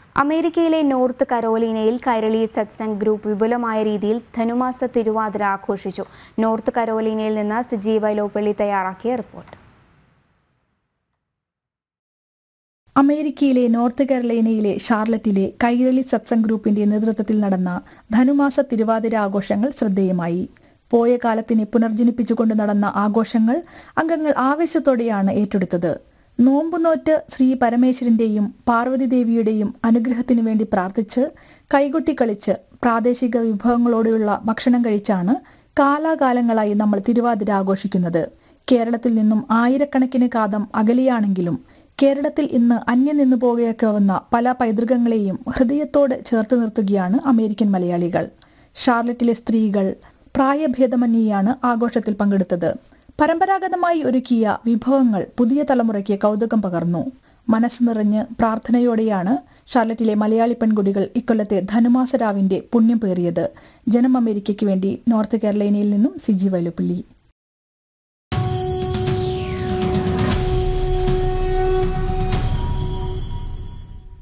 അമേരിക്കയിലെ നോർത്ത് കരോലീനയിൽ കൈരളി സത്സംഗ് ഗ്രൂപ്പ് വിപുലമായ രീതിയിൽ ധനുമാസ തിരുവാതിര ആഘോഷിച്ചു നോർത്ത് കരോലീനയിൽ നിന്ന് സിജി വൈലോപ്പള്ളി തയ്യാറാക്കിയ റിപ്പോർട്ട് അമേരിക്കയിലെ നോർത്ത് കരോലൈനയിലെ ഷാർലറ്റിലെ കൈരളി സത്സംഗ് ഗ്രൂപ്പിന്റെ നേതൃത്വത്തിൽ നടന്ന ധനുമാസ തിരുവാതിര ആഘോഷങ്ങൾ ശ്രദ്ധേയമായി പോയ കാലത്തിനെ പുനർജനിപ്പിച്ചുകൊണ്ട് നടന്ന ആഘോഷങ്ങൾ അംഗങ്ങൾ ആവേശത്തോടെയാണ് ഏറ്റെടുത്തത് നോമ്പുനോറ്റ് ശ്രീ പരമേശ്വരന്റെയും പാർവതി ദേവിയുടെയും അനുഗ്രഹത്തിനു വേണ്ടി പ്രാർത്ഥിച്ച് കൈകൊട്ടി കളിച്ച് പ്രാദേശിക വിഭവങ്ങളോടെയുള്ള ഭക്ഷണം കഴിച്ചാണ് കാലാകാലങ്ങളായി നമ്മൾ തിരുവാതിര ആഘോഷിക്കുന്നത് കേരളത്തിൽ നിന്നും ആയിരക്കണക്കിന് കാതം അകലെയാണെങ്കിലും കേരളത്തിൽ ഇന്ന് അന്യം നിന്നു പോകയൊക്കെ പല പൈതൃകങ്ങളെയും ഹൃദയത്തോട് ചേർത്ത് നിർത്തുകയാണ് അമേരിക്കൻ മലയാളികൾ ഷാർലറ്റിലെ സ്ത്രീകൾ പ്രായഭേദമന്യേയാണ് ആഘോഷത്തിൽ പങ്കെടുത്തത് പരമ്പരാഗതമായി ഒരുക്കിയ വിഭവങ്ങൾ പുതിയ തലമുറയ്ക്ക് കൗതുകം പകർന്നു മനസ്സ് നിറഞ്ഞ് പ്രാർത്ഥനയോടെയാണ് ഷാർലറ്റിലെ മലയാളി പെൺകുട്ടികൾ ഇക്കൊല്ലത്തെ ധനുമാസരാവിന്റെ പുണ്യം പേറിയത് ജനം അമേരിക്കയ്ക്ക് വേണ്ടി നോർത്ത് കേരളീനയിൽ നിന്നും സിജി വൈലുപ്പള്ളി